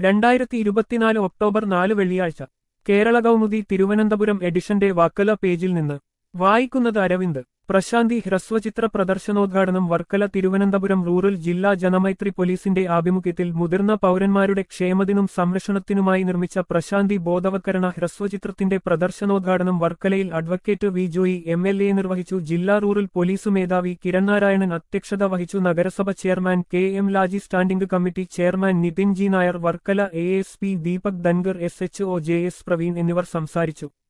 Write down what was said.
രണ്ടായിരത്തി ഇരുപത്തിനാല് ഒക്ടോബർ നാല് വെള്ളിയാഴ്ച കേരള കൗമുദി തിരുവനന്തപുരം എഡിഷന്റെ വാക്കല പേജിൽ നിന്ന് വായിക്കുന്നത് അരവിന്ദ് പ്രശാന്തി ഹ്രസ്വചിത്ര പ്രദർശനോദ്ഘാടനം വർക്കല തിരുവനന്തപുരം റൂറൽ ജില്ലാ ജനമൈത്രി പോലീസിന്റെ ആഭിമുഖ്യത്തിൽ മുതിർന്ന പൗരന്മാരുടെ ക്ഷേമത്തിനും സംരക്ഷണത്തിനുമായി നിർമ്മിച്ച പ്രശാന്തി ബോധവത്കരണ ഹ്രസ്വചിത്രത്തിന്റെ പ്രദർശനോദ്ഘാടനം വർക്കലയിൽ advocate V Joy M L A നിർവഹിച്ചു ജില്ലാ റൂറൽ പോലീസ് മേധാവി കിരൺ നാരായണൻ അധ്യക്ഷത വഹിച്ചു നഗരസഭ chairman K M Laji standing committee chairman Nithin G Nair Varkala A S P Deepak Dhangar S H O J S Praveen എന്നിവർ സംസാരിച്ചു